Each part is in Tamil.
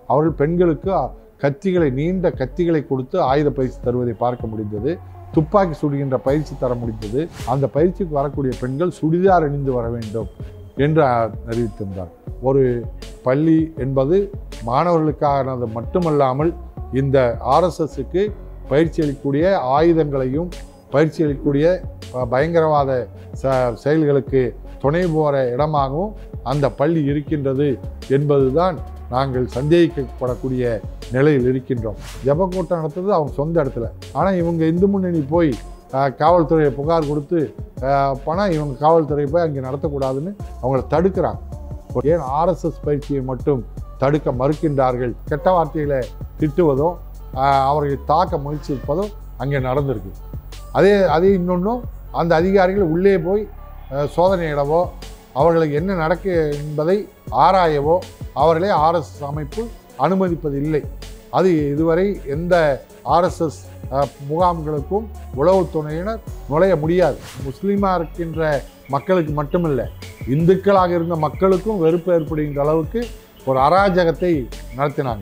அவர்கள் பெண்களுக்கு கத்திகளை நீண்ட கத்திகளை கொடுத்து ஆயுத பயிற்சி தருவதை பார்க்க முடிந்தது துப்பாக்கி சுடுகின்ற பயிற்சி தர முடிந்தது அந்த பயிற்சிக்கு வரக்கூடிய பெண்கள் சுடிதார் அணிந்து வர வேண்டும் என்று அ- அறிவித்திருந்தார் ஒரு பள்ளி என்பது மாணவர்களுக்கானது மட்டுமல்லாமல் இந்த ஆர்எஸ்எஸ்க்கு பயிற்சி அளிக்கக்கூடிய ஆயுதங்களையும் பயிற்சி அளிக்கக்கூடிய அஹ், பயங்கரவாத ச செயல்களுக்கு துணை போகிற இடமாகவும் அந்த பள்ளி இருக்கின்றது என்பதுதான் நாங்கள் சந்தேகிக்கப்படக்கூடிய நிலையில் இருக்கின்றோம் ஜப கூட்டம் நடத்துறது அவங்க சொந்த இடத்துல ஆனால் இவங்க இந்து முன்னணி போய் அஹ், காவல்துறையை புகார் கொடுத்து அஹ், பணம் இவங்க காவல்துறை போய் அங்கே நடத்தக்கூடாதுன்னு அவங்கள தடுக்கிறாங்க ஏன் ஆர்எஸ்எஸ் பயிற்சியை மட்டும் தடுக்க மறுக்கின்றார்கள் கெட்ட வார்த்தைகளை திட்டுவதும் ஆஹ், அவர்களை தாக்க முயற்சிப்பதும் அங்கே நடந்திருக்கு அதே அதே இன்னொன்றும் அந்த அதிகாரிகள் உள்ளே போய் ஆஹ், சோதனையிடவோ அவர்களுக்கு என்ன நடக்க என்பதை ஆராயவோ அவர்களே ஆர்எஸ்எஸ் அமைப்பு அனுமதிப்பதில்லை அது இதுவரை எந்த ஆர்எஸ்எஸ் முகாம்களுக்கும் உளவுத்துறையினர் நுழைய முடியாது முஸ்லீமாக இருக்கின்ற மக்களுக்கு மட்டுமில்லை இந்துக்களாக இருந்த மக்களுக்கும் வெறுப்பு ஏற்படுகின்ற அளவுக்கு ஒரு அராஜகத்தை நடத்தினாங்க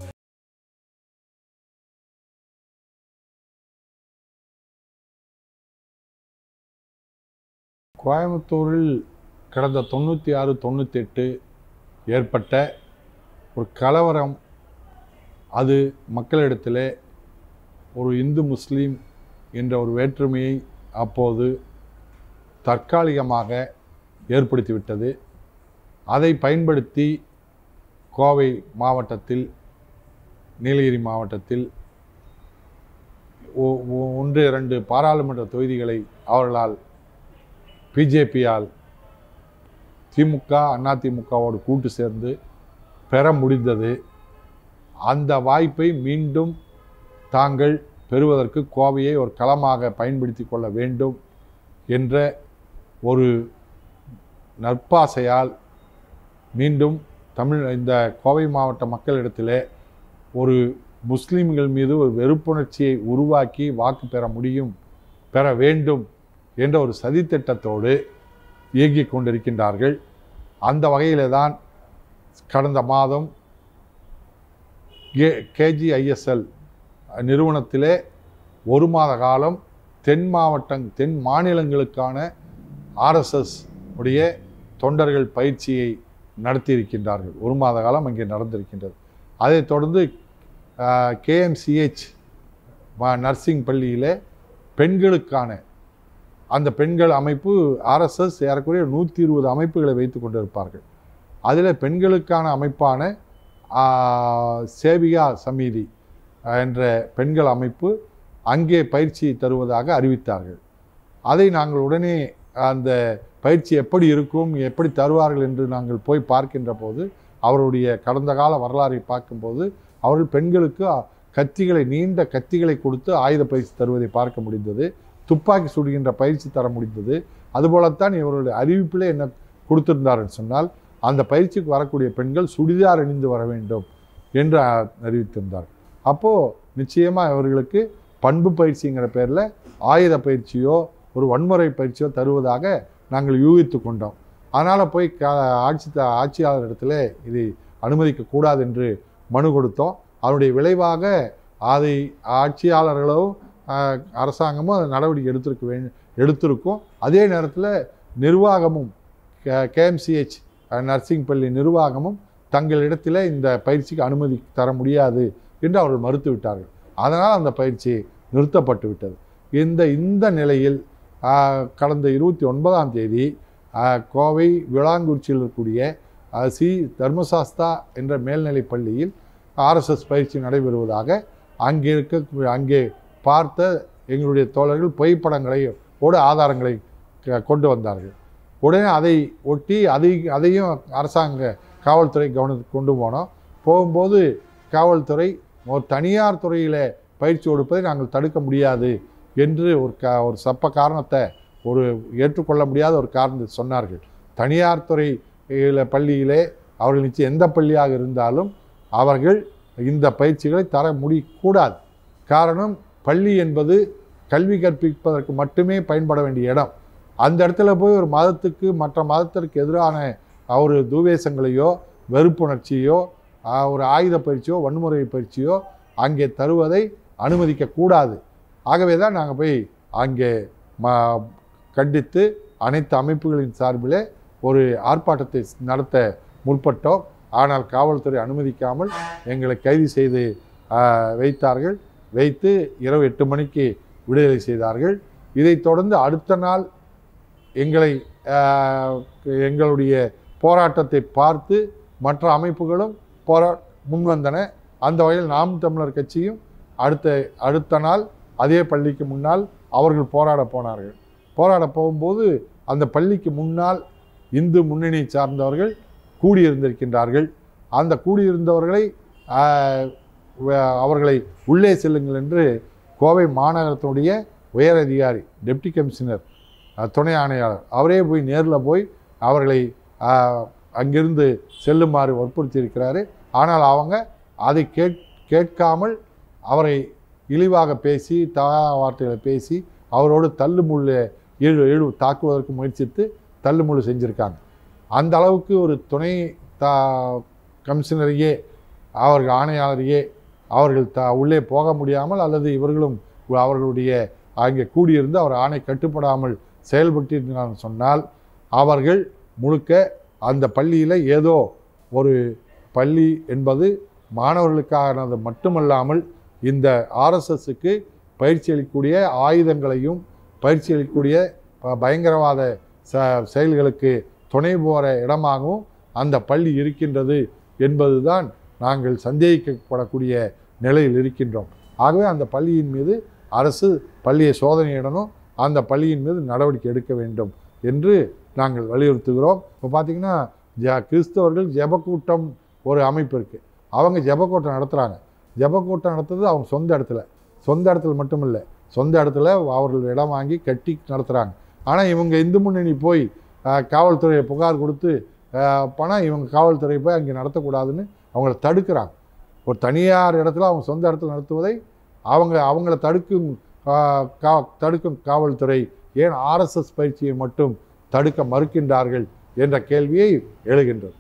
கோயம்புத்தூரில் கடந்த தொண்ணூற்றி ஆறு தொண்ணூற்றி எட்டு ஏற்பட்ட ஒரு கலவரம் அது மக்களிடத்திலே ஒரு இந்து முஸ்லீம் என்ற ஒரு வேற்றுமையை அப்போது தற்காலிகமாக ஏற்படுத்திவிட்டது அதை பயன்படுத்தி கோவை மாவட்டத்தில் நீலகிரி மாவட்டத்தில் ஒ- ஒ- ஒன்று இரண்டு பாராளுமன்ற தொகுதிகளை அவர்களால் பிஜேபியால் திமுக அதிமுகவோடு கூட்டு சேர்ந்து பெற முடிந்தது அந்த வாய்ப்பை மீண்டும் தாங்கள் பெறுவதற்கு கோவையை ஒரு களமாக பயன்படுத்தி கொள்ள வேண்டும் என்ற ஒரு நற்பாசையால் மீண்டும் தமிழ் இந்த கோவை மாவட்ட மக்களிடத்திலே ஒரு முஸ்லீம்கள் மீது ஒரு வெறுப்புணர்ச்சியை உருவாக்கி வாக்கு பெற முடியும் பெற வேண்டும் என்ற ஒரு சதித்திட்டத்தோடு இயங்கிக் கொண்டிருக்கின்றார்கள் அந்த வகையிலே தான் கடந்த மாதம் கே கேஜிஐஎஸ்எல் நிறுவனத்திலே ஒரு மாத காலம் தென் மாவட்டம் தென் மாநிலங்களுக்கான ஆர்எஸ்எஸ் உடைய தொண்டர்கள் பயிற்சியை நடத்தியிருக்கின்றார்கள் ஒரு மாத காலம் அங்கே நடந்திருக்கின்றது அதைத் தொடர்ந்து கேஎம்சிஹெச் நர்சிங் பள்ளியிலே பெண்களுக்கான அந்த பெண்கள் அமைப்பு ஆர்எஸ்எஸ் ஏறக்குறைய நூற்றி இருபது அமைப்புகளை வைத்து கொண்டிருப்பார்கள் அதில் பெண்களுக்கான அமைப்பான ஆ, சேவிகா சமிதி என்ற பெண்கள் அமைப்பு அங்கே பயிற்சி தருவதாக அறிவித்தார்கள் அதை நாங்கள் உடனே அந்த பயிற்சி எப்படி இருக்கும் எப்படி தருவார்கள் என்று நாங்கள் போய் பார்க்கின்ற போது அவருடைய கடந்த கால வரலாறை பார்க்கும்போது அவர்கள் பெண்களுக்கு கத்திகளை நீண்ட கத்திகளை கொடுத்து ஆயுத பயிற்சி தருவதை பார்க்க முடிந்தது துப்பாக்கி சுடுகின்ற பயிற்சி தர முடிந்தது அதுபோலத்தான் இவருடைய அறிவிப்பிலே என்ன கொடுத்திருந்தார்கள் சொன்னால் அந்த பயிற்சிக்கு வரக்கூடிய பெண்கள் சுடிதார் அணிந்து வர வேண்டும் என்று அ- அறிவித்திருந்தார் அப்போது நிச்சயமாக இவர்களுக்கு பண்பு பயிற்சிங்கிற பேரில் ஆயுத பயிற்சியோ ஒரு வன்முறை பயிற்சியோ தருவதாக நாங்கள் யூகித்து கொண்டோம் அதனால் போய் க ஆட்சி த- ஆட்சியாளர் இடத்துல இதை அனுமதிக்கக்கூடாது என்று மனு கொடுத்தோம் அதனுடைய விளைவாக அதை ஆட்சியாளர்களோ ஆஹ், அரசாங்கமும் அது நடவடிக்கை எடுத்திருக்க வே எடுத்திருக்கும் அதே நேரத்தில் நிர்வாகமும் கேஎம்சிஹெச் நர்சிங் பள்ளி நிர்வாகமும் தங்களிடத்தில் இந்த பயிற்சிக்கு அனுமதி தர முடியாது என்று அவர்கள் மறுத்து விட்டார்கள் அதனால் அந்த பயிற்சி நிறுத்தப்பட்டு விட்டது இந்த இந்த நிலையில் ஆஹ், கடந்த இருபத்தி ஒன்பதாம் தேதி ஆஹ், கோவை விளாங்குறிச்சியில் இருக்கக்கூடிய ஆஹ், சி தர்மசாஸ்தா என்ற மேல்நிலைப் பள்ளியில் ஆர்எஸ்எஸ் பயிற்சி நடைபெறுவதாக அங்கே இருக்க அங்கே பார்த்த எங்களுடைய தோழர்கள் புகைப்படங்களை ஓட ஆதாரங்களை க- கொண்டு வந்தார்கள் உடனே அதை ஒட்டி அதை அதையும் அரசாங்க காவல்துறை கவனத்துக்கு கொண்டு போனோம் போகும்போது காவல்துறை ஒரு தனியார் துறையில் பயிற்சி கொடுப்பதை நாங்கள் தடுக்க முடியாது என்று ஒரு க ஒரு சப்ப காரணத்தை ஒரு ஏற்றுக்கொள்ள முடியாத ஒரு காரணத்தை சொன்னார்கள் தனியார் துறை இல- பள்ளியிலே அவர்கள் நிச்சயம் எந்த பள்ளியாக இருந்தாலும் அவர்கள் இந்த பயிற்சிகளை தர முடியக்கூடாது காரணம் பள்ளி என்பது கல்வி கற்பிப்பதற்கு மட்டுமே பயன்பட வேண்டிய இடம் அந்த இடத்துல போய் ஒரு மதத்துக்கு மற்ற மதத்திற்கு எதிரான ஒரு தூவேசங்களையோ வெறுப்புணர்ச்சியோ ஆஹ், ஒரு ஆயுத பயிற்சியோ வன்முறை பயிற்சியோ அங்கே தருவதை அனுமதிக்கக்கூடாது ஆகவே தான் நாங்கள் போய் அங்கே ம கண்டித்து அனைத்து அமைப்புகளின் சார்பிலே ஒரு ஆர்ப்பாட்டத்தை நடத்த முற்பட்டோம் ஆனால் காவல்துறை அனுமதிக்காமல் எங்களை கைது செய்து ஆஹ், வைத்தார்கள் வைத்து இரவு எட்டு மணிக்கு விடுதலை செய்தார்கள் இதைத் தொடர்ந்து அடுத்த நாள் எங்களை ஆஹ், எங்களுடைய போராட்டத்தை பார்த்து மற்ற அமைப்புகளும் போரா முன்வந்தன அந்த வகையில் நாம் தமிழர் கட்சியும் அடுத்த அடுத்த நாள் அதே பள்ளிக்கு முன்னால் அவர்கள் போராட போனார்கள் போராட போகும்போது அந்த பள்ளிக்கு முன்னால் இந்து முன்னணி சார்ந்தவர்கள் கூடியிருந்திருக்கின்றார்கள் அந்த கூடியிருந்தவர்களை ஆஹ், வ- அவர்களை உள்ளே செல்லுங்கள் என்று கோவை மாநகரத்தினுடைய உயர் அதிகாரி டெப்டி கமிஷனர் அஹ், துணை ஆணையாளர் அவரே போய் நேரில் போய் அவர்களை ஆஹ், அங்கிருந்து செல்லுமாறு வற்புறுத்தி இருக்கிறாரு ஆனால் அவங்க அதை கேட் கேட்காமல் அவரை இழிவாக பேசி தவறான வார்த்தைகளை பேசி அவரோடு தள்ளுமுள்ளு ஈழு ஈழு தாக்குவதற்கு முயற்சித்து தள்ளுமுள்ளு செஞ்சுருக்காங்க அந்த அளவுக்கு ஒரு துணை தா கமிஷனரையே அவர்கள் ஆணையாளரையே அவர்கள் த உள்ளே போக முடியாமல் அல்லது இவர்களும் அவர்களுடைய அங்கே கூடியிருந்து அவர் ஆணை கட்டுப்படாமல் செயல்பட்டிருக்கிறார்கள் சொன்னால் அவர்கள் முழுக்க அந்த பள்ளியில் ஏதோ ஒரு பள்ளி என்பது மாணவர்களுக்கானது மட்டுமல்லாமல் இந்த ஆர்எஸ்எஸ்க்கு பயிற்சி அளிக்கக்கூடிய ஆயுதங்களையும் பயிற்சி அளிக்கக்கூடிய ப- பயங்கரவாத ச செயல்களுக்கு துணை போகிற இடமாகவும் அந்த பள்ளி இருக்கின்றது என்பதுதான் நாங்கள் சந்தேகிக்கப்படக்கூடிய நிலையில் இருக்கின்றோம் ஆகவே அந்த பள்ளியின் மீது அரசு பள்ளியை சோதனையிடணும் அந்த பள்ளியின் மீது நடவடிக்கை எடுக்க வேண்டும் என்று நாங்கள் வலியுறுத்துகிறோம் இப்போ பார்த்தீங்கன்னா ஜ கிறிஸ்தவர்கள் ஜெபக்கூட்டம் ஒரு அமைப்பு இருக்குது அவங்க ஜெபக்கூட்டம் நடத்துகிறாங்க ஜெபக்கூட்டம் நடத்துறது அவங்க சொந்த இடத்துல சொந்த இடத்துல மட்டும் இல்லை சொந்த இடத்துல அவர்கள் இடம் வாங்கி கட்டி நடத்துகிறாங்க ஆனால் இவங்க இந்து முன்னணி போய் ஆஹ், காவல்துறையை புகார் கொடுத்து ஆஹ், பணம் இவங்க காவல்துறை போய் அங்கே நடத்தக்கூடாதுன்னு அவங்கள தடுக்கிறாங்க ஒரு தனியார் இடத்துல அவங்க சொந்த இடத்துல நடத்துவதை அவங்க அவங்கள தடுக்கும் ஆஹ், கா தடுக்கும் காவல்துறை ஏன் ஆர்எஸ்எஸ் பயிற்சியை மட்டும் தடுக்க மறுக்கின்றார்கள் என்ற கேள்வியை எழுகின்றது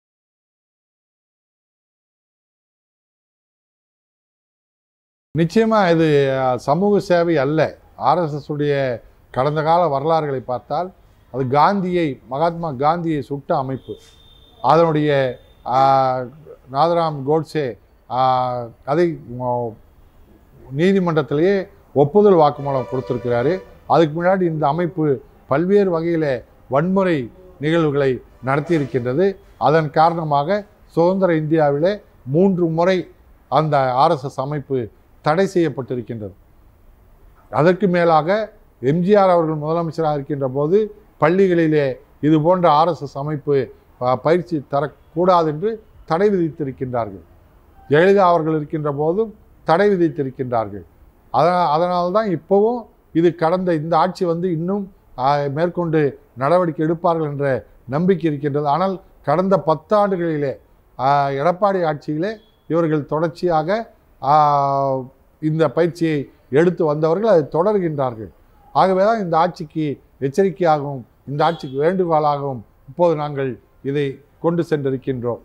நிச்சயமா இது அஹ், சமூக சேவை அல்ல ஆர்எஸ்எஸ் உடைய கடந்த கால வரலாறுகளை பார்த்தால் அது காந்தியை மகாத்மா காந்தியை சுட்ட அமைப்பு அதனுடைய ஆஹ், நாதராம் கோட்சே ஆஹ், அதை ம- நீதிமன்றத்திலேயே ஒப்புதல் வாக்குமூலம் கொடுத்திருக்கிறாரு அதுக்கு முன்னாடி இந்த அமைப்பு பல்வேறு வகையில் வன்முறை நிகழ்வுகளை நடத்தியிருக்கின்றது அதன் காரணமாக சுதந்திர இந்தியாவிலே மூன்று முறை அந்த ஆர்எஸ்எஸ் அமைப்பு தடை செய்யப்பட்டிருக்கின்றது அதற்கு மேலாக எம்ஜிஆர் அவர்கள் முதலமைச்சராக இருக்கின்ற போது பள்ளிகளிலே இது போன்ற ஆர்எஸ்எஸ் அமைப்பு ப- பயிற்சி தரக்கூடாது என்று தடை விதித்திருக்கின்றார்கள் ஜெயலலிதா அவர்கள் இருக்கின்ற போதும் தடை விதித்திருக்கின்றார்கள் அதனால் அதனால தான் இப்போவும் இது கடந்த இந்த ஆட்சி வந்து இன்னும் ஆ, மேற்கொண்டு நடவடிக்கை எடுப்பார்கள் என்ற நம்பிக்கை இருக்கின்றது ஆனால் கடந்த பத்தாண்டுகளிலே ஆ, எடப்பாடி ஆட்சியிலே இவர்கள் தொடர்ச்சியாக ஆ, இந்த பயிற்சியை எடுத்து வந்தவர்கள் அதை தொடர்கின்றார்கள் ஆகவே தான் இந்த ஆட்சிக்கு எச்சரிக்கையாகவும் இந்த ஆட்சிக்கு வேண்டுகோளாகவும் இப்போது நாங்கள் இதை கொண்டு சென்றிருக்கின்றோம்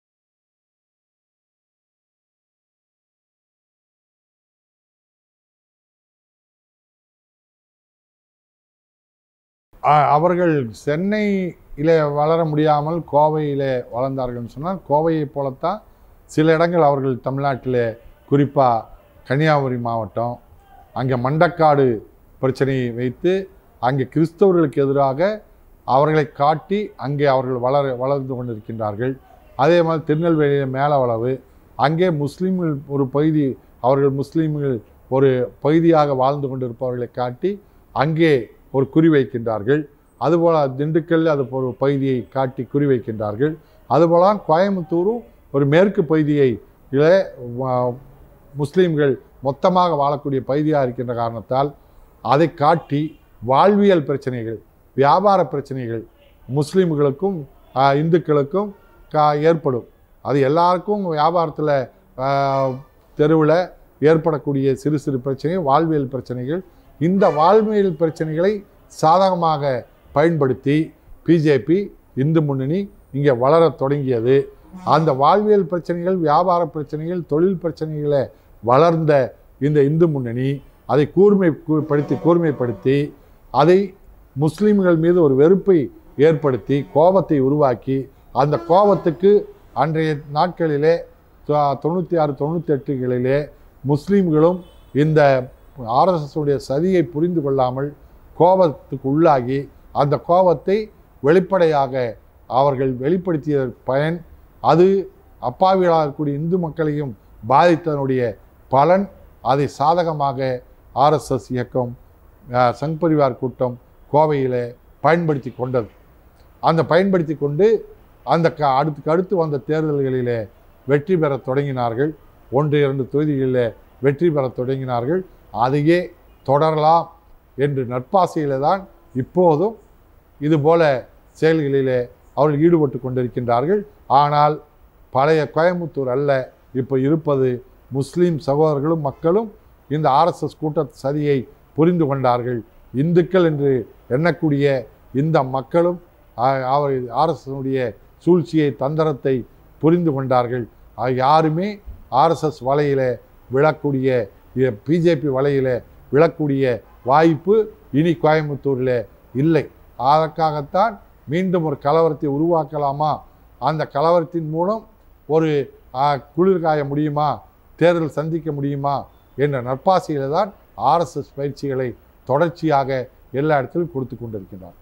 ஆ- அவர்கள் சென்னையிலே வளர முடியாமல் கோவையிலே வளர்ந்தார்கள்னு சொன்னால் கோவையைப் போலத்தான் சில இடங்கள் அவர்கள் தமிழ்நாட்டிலே குறிப்பாக கன்னியாகுமரி மாவட்டம் அங்கே மண்டக்காடு பிரச்சனையை வைத்து அங்கே கிறிஸ்தவர்களுக்கு எதிராக அவர்களை காட்டி அங்கே அவர்கள் வளர வளர்ந்து கொண்டிருக்கின்றார்கள் அதே மாதிரி திருநெல்வேலியில் மேலவளவு அங்கே முஸ்லீம்கள் ஒரு பகுதி அவர்கள் முஸ்லீம்கள் ஒரு பகுதியாக வாழ்ந்து கொண்டிருப்பவர்களை காட்டி அங்கே ஒரு குறி வைக்கின்றார்கள் அதுபோல் திண்டுக்கல் அது ஒரு பகுதியை காட்டி குறி வைக்கின்றார்கள் அதுபோல கோயம்புத்தூரும் ஒரு மேற்கு பகுதியை இதில் வ- முஸ்லீம்கள் மொத்தமாக வாழக்கூடிய பகுதியாக இருக்கின்ற காரணத்தால் அதை காட்டி வாழ்வியல் பிரச்சனைகள் வியாபார பிரச்சனைகள் முஸ்லீம்களுக்கும் ஆஹ், இந்துக்களுக்கும் கா ஏற்படும் அது எல்லாருக்கும் வியாபாரத்தில் தெருவில் ஏற்படக்கூடிய சிறு சிறு பிரச்சனை வாழ்வியல் பிரச்சனைகள் இந்த வாழ்வியல் பிரச்சனைகளை சாதகமாக பயன்படுத்தி பிஜேபி இந்து முன்னணி இங்கே வளரத் தொடங்கியது அந்த வாழ்வியல் பிரச்சனைகள் வியாபார பிரச்சனைகள் தொழில் பிரச்சனைகளை வளர்ந்த இந்த இந்து முன்னணி அதை கூர்மைப்படுத்தி கூர்மைப்படுத்தி அதை முஸ்லிம்கள் மீது ஒரு வெறுப்பை ஏற்படுத்தி கோபத்தை உருவாக்கி அந்த கோபத்துக்கு அன்றைய நாட்களிலே தொ- தொண்ணூற்றி ஆறு தொண்ணூற்றி எட்டுகளிலே முஸ்லீம்களும் இந்த ஆர்எஸ்எஸ் உடைய சதியை புரிந்து கொள்ளாமல் கோபத்துக்கு உள்ளாகி அந்த கோபத்தை வெளிப்படையாக அவர்கள் வெளிப்படுத்திய பயன் அது அப்பாவிகளாக இருக்கக்கூடிய இந்து மக்களையும் பாதித்ததனுடைய பலன் அதை சாதகமாக ஆர்எஸ்எஸ் இயக்கம் அஹ், சங் பரிவார் கூட்டம் கோவையில் பயன்படுத்தி கொண்டது அந்த பயன்படுத்தி கொண்டு அந்த க அடுத்துக்கு அடுத்து வந்த தேர்தல்களிலே வெற்றி பெறத் தொடங்கினார்கள் ஒன்று இரண்டு தொகுதிகளில் வெற்றி பெறத் தொடங்கினார்கள் அதையே தொடரலாம் என்று நட்பாசையில் தான் இப்போதும் இதுபோல செயல்களிலே அவர்கள் ஈடுபட்டு கொண்டிருக்கின்றார்கள் ஆனால் பழைய கோயம்புத்தூர் அல்ல இப்போ இருப்பது முஸ்லீம் சகோதரர்களும் மக்களும் இந்த ஆர்எஸ்எஸ் கூட்ட சதியை புரிந்து கொண்டார்கள் இந்துக்கள் என்று எண்ணக்கூடிய இந்த மக்களும் ஆ- அவர் ஆர்எஸ்எஸ்னுடைய சூழ்ச்சியை தந்திரத்தை புரிந்து கொண்டார்கள் ஆக யாருமே ஆர்எஸ்எஸ் வலையில விழக்கூடிய பிஜேபி வலையில விழக்கூடிய வாய்ப்பு இனி கோயம்புத்தூரில் இல்லை அதற்காகத்தான் மீண்டும் ஒரு கலவரத்தை உருவாக்கலாமா அந்த கலவரத்தின் மூலம் ஒரு ஆ, குளிர் காய முடியுமா தேர்தல் சந்திக்க முடியுமா என்ற நற்பாசையில் தான் ஆர்எஸ்எஸ் பயிற்சிகளை தொடர்ச்சியாக எல்லா இடத்திலும் கொடுத்து கொண்டிருக்கின்றார்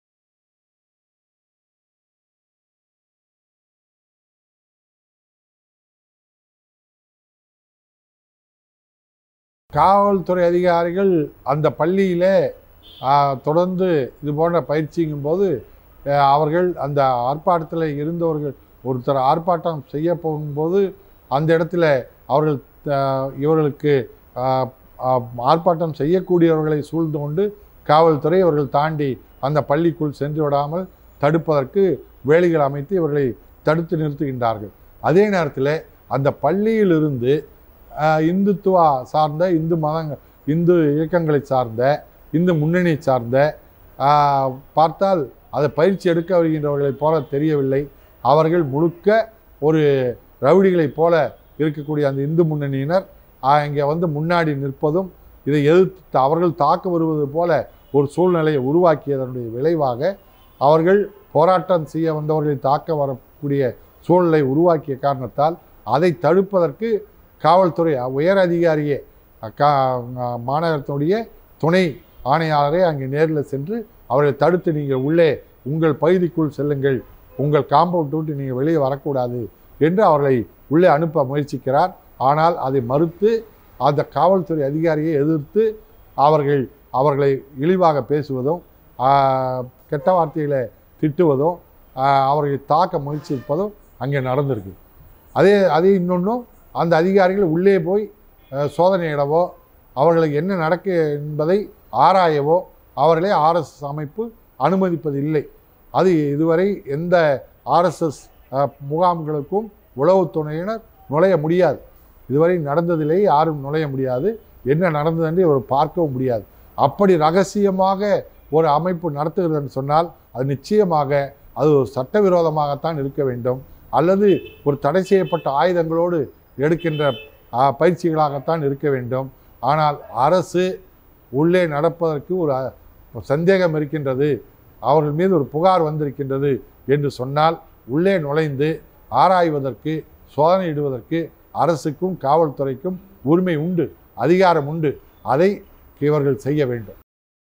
காவல்துறை அதிகாரிகள் அந்த பள்ளியிலே ஆ, தொடர்ந்து இது போன்ற பயிற்சிங்கும் போது ஆ, அவர்கள் அந்த ஆர்ப்பாட்டத்தில் இருந்தவர்கள் ஒருத்தர் ஆர்ப்பாட்டம் செய்ய போகும்போது அந்த இடத்துல அவர்கள் ஆ, இவர்களுக்கு ஆ, ஆ, ஆர்ப்பாட்டம் செய்யக்கூடியவர்களை சூழ்ந்து கொண்டு காவல்துறை அவர்கள் தாண்டி அந்த பள்ளிக்குள் சென்று விடாமல் தடுப்பதற்கு வேலிகள் அமைத்து இவர்களை தடுத்து நிறுத்துகின்றார்கள் அதே நேரத்தில் அந்த பள்ளியிலிருந்து ஆஹ், இந்துத்துவா சார்ந்த இந்து மதங்க இந்து இயக்கங்களை சார்ந்த இந்து முன்னணியை சார்ந்த ஆஹ், பார்த்தால் அதை பயிற்சி எடுக்க வருகின்றவர்களைப் போல தெரியவில்லை அவர்கள் முழுக்க ஒரு ரவுடிகளைப் போல இருக்கக்கூடிய அந்த இந்து முன்னணியினர் ஆஹ், இங்கே வந்து முன்னாடி நிற்பதும் இதை எதிர்த்து அவர்கள் தாக்க வருவது போல ஒரு சூழ்நிலையை உருவாக்கியதனுடைய விளைவாக அவர்கள் போராட்டம் செய்ய வந்தவர்களை தாக்க வரக்கூடிய சூழலை உருவாக்கிய காரணத்தால் அதை தடுப்பதற்கு காவல்துறை உயர் அதிகாரியே கா மாநகரத்தினுடைய துணை ஆணையாளரே அங்கே நேரில் சென்று அவர்களை தடுத்து நீங்கள் உள்ளே உங்கள் பகுதிக்குள் செல்லுங்கள் உங்கள் காம்பவுண்ட் விட்டு நீங்கள் வெளியே வரக்கூடாது என்று அவர்களை உள்ளே அனுப்ப முயற்சிக்கிறார் ஆனால் அதை மறுத்து அந்த காவல்துறை அதிகாரியை எதிர்த்து அவர்கள் அவர்களை இழிவாக பேசுவதும் ஆஹ், கெட்ட வார்த்தைகளை திட்டுவதும் ஆஹ், அவர்களை தாக்க முயற்சிப்பதும் அங்கே நடந்திருக்கு அதே அதே இன்னொன்றும் அந்த அதிகாரிகள் உள்ளே போய் அஹ், சோதனையிடவோ அவர்களுக்கு என்ன நடக்கு என்பதை ஆராயவோ அவர்களே ஆர்எஸ்எஸ் அமைப்பு அனுமதிப்பது இல்லை அது இதுவரை எந்த ஆர்எஸ்எஸ் முகாம்களுக்கும் உளவுத்துறையினர் நுழைய முடியாது இதுவரை நடந்ததிலே யாரும் நுழைய முடியாது என்ன நடந்தது என்று இவர் பார்க்கவும் முடியாது அப்படி ரகசியமாக ஒரு அமைப்பு நடத்துகிறதுன்னு சொன்னால் அது நிச்சயமாக அது ஒரு சட்டவிரோதமாகத்தான் இருக்க வேண்டும் அல்லது ஒரு தடை செய்யப்பட்ட ஆயுதங்களோடு எடுக்கின்ற ஆ, பயிற்சிகளாகத்தான் இருக்க வேண்டும் ஆனால் அரசு உள்ளே நடப்பதற்கு ஒரு அ, ஒரு சந்தேகம் இருக்கின்றது அவர்கள் மீது ஒரு புகார் வந்திருக்கின்றது என்று சொன்னால் உள்ளே நுழைந்து ஆராய்வதற்கு சோதனையிடுவதற்கு அரசுக்கும் காவல்துறைக்கும் உரிமை உண்டு அதிகாரம் உண்டு அதை இவர்கள் செய்ய வேண்டும்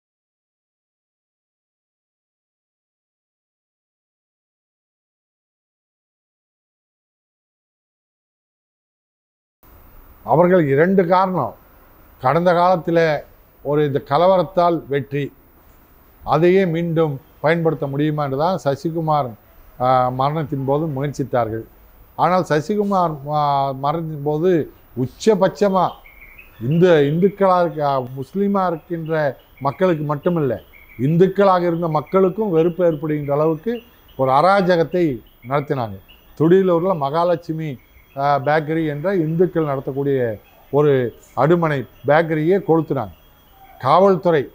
அவர்கள் இரண்டு காரணம் கடந்த காலத்தில் ஒரு இந்த கலவரத்தால் வெற்றி அதையே மீண்டும் பயன்படுத்த முடியுமா என்று தான் சசிகுமார் ஆஹ், மரணத்தின் போது முயற்சித்தார்கள் ஆனால் சசிகுமார் ஆஹ், மரணத்தின் போது உச்சபட்சமாக இந்த இந்துக்களாக இருக்க முஸ்லீமாக இருக்கின்ற மக்களுக்கு மட்டுமில்லை இந்துக்களாக இருந்த மக்களுக்கும் வெறுப்பு ஏற்படுகின்ற அளவுக்கு ஒரு அராஜகத்தை நடத்தினாங்க துடியலூரில் மகாலட்சுமி ஆஹ், பேக்கரி என்ற இந்துக்கள் நடத்தக்கூடிய ஒரு அடுமனை பேக்கரியே கொளுத்துனாங்க காவல்துறை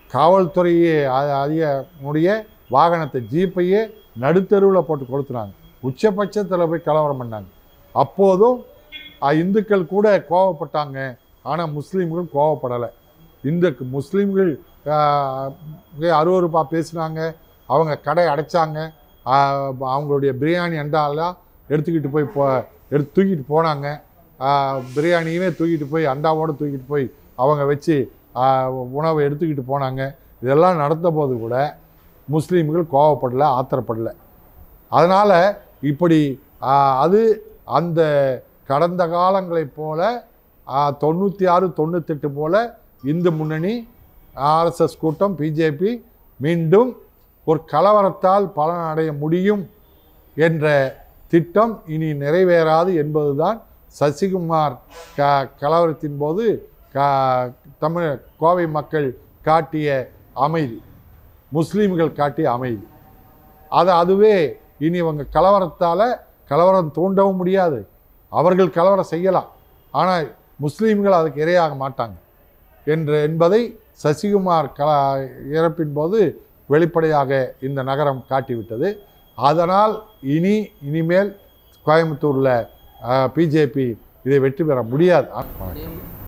காவல்துறையே அ- அதிகனுடைய வாகனத்தை ஜீப்பையே நடுத்தெருவில் போட்டு கொளுத்துனாங்க உச்சபட்சத்தில் போய் கலவரம் பண்ணாங்க அப்போதும் அஹ், இந்துக்கள் கூட கோவப்பட்டாங்க ஆனால் முஸ்லீம்கள் கோவப்படலை இந்த முஸ்லீம்கள் அருவறுப்பாக பேசினாங்க அவங்க கடை அடைச்சாங்க ஆஹ், அவங்களுடைய பிரியாணி அண்டாலாம் எடுத்துக்கிட்டு போய் போ எடுத்து தூக்கிட்டு போனாங்க ஆஹ், பிரியாணியுமே தூக்கிட்டு போய் அண்டாவோடு தூக்கிட்டு போய் அவங்க வச்சு ஆஹ், உணவை எடுத்துக்கிட்டு போனாங்க இதெல்லாம் நடந்த போது கூட முஸ்லீம்கள் கோவப்படலை ஆத்திரப்படலை அதனால் இப்படி ஆஹ், அது அந்த கடந்த காலங்களைப் போல ஆஹ், தொண்ணூற்றி ஆறு தொண்ணூத்தெட்டு போல இந்து முன்னணி ஆர்எஸ்எஸ் கூட்டம் பிஜேபி மீண்டும் ஒரு கலவரத்தால் பலன் அடைய முடியும் என்ற திட்டம் இனி நிறைவேறாது என்பதுதான் சசிகுமார் க கலவரத்தின் போது க தமிழ் கோவை மக்கள் காட்டிய அமைதி முஸ்லீம்கள் காட்டிய அமைதி அது அதுவே இனி இவங்க கலவரத்தால் கலவரம் தூண்டவும் முடியாது அவர்கள் கலவரம் செய்யலாம் ஆனால் முஸ்லீம்கள் அதுக்கு இரையாக மாட்டாங்க என்று என்பதை சசிகுமார் கல இறப்பின் போது வெளிப்படையாக இந்த நகரம் காட்டிவிட்டது அதனால் இனி இனிமேல் கோயம்புத்தூரில் பிஜேபி இதை வெற்றி பெற முடியாது அப்படியே